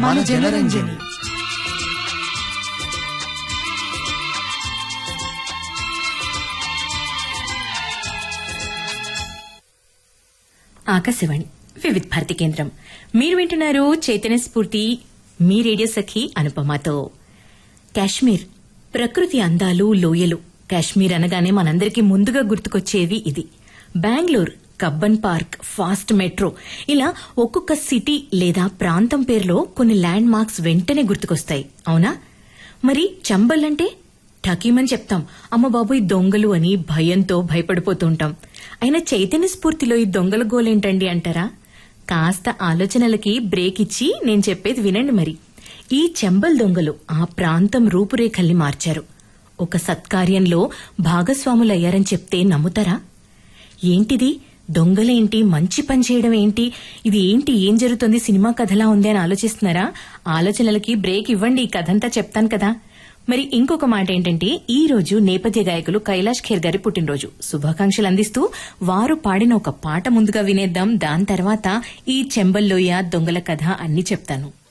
మన జనరంజని ఆకాశవాణి వివిధ భారతి కేంద్రం మీరు వింటున్నారు చైతన్య స్ఫూర్తి మీ రేడియో సఖి అనుపమతో కాశ్మీర్ ప్రకృతి అందాలు లోయలు కాశ్మీర్ అనగానే మనందరికీ ముందుగా గుర్తుకొచ్చేవి ఇది Bengaluru Cubbon park fast metro ఇలా ఒక్కొక్క సిటీ లేదా ప్రాంతం పేరులో కొన్ని ల్యాండ్ మార్క్స్ వెంటనే గుర్తుకొస్తాయి అవునా మరి చంబల్ అంటే ఠకీమని చెప్తాం అమ్మ బాబోయ్ దొంగలు అని భయంతో భయపడిపోతూ ఉంటాం అయినా చైతన్య స్ఫూర్తిలో ఈ దొంగల గోలేంటండి అంటారా కాస్త ఆలోచనలకి బ్రేక్ ఇచ్చి నేను చెప్పేది వినండి మరి ఈ చెంబల్ దొంగలు ఆ ప్రాంతం రూపురేఖల్ని మార్చారు ఒక సత్కార్యంలో భాగస్వాములయ్యారని చెప్తే నమ్ముతారా ఏంటిది దొంగలేంటి మంచి పని చేయడం ఏంటి ఇది ఏంటి ఏం జరుగుతుంది సినిమా కథలా ఉంది అని ఆలోచిస్తున్నారా ఆలోచనలకి బ్రేక్ ఇవ్వండి ఈ కథంతా చెప్తాను కదా మరి ఇంకొక మాట ఏంటంటే ఈ రోజు నేపథ్య గాయకులు కైలాష్ ఖేర్ గారి పుట్టినరోజు శుభాకాంక్షలు అందిస్తూ వారు పాడిన ఒక పాట ముందుగా వినేద్దాం దాని తర్వాత ఈ చెంబల్లోయ దొంగల కథ అన్ని చెప్తాను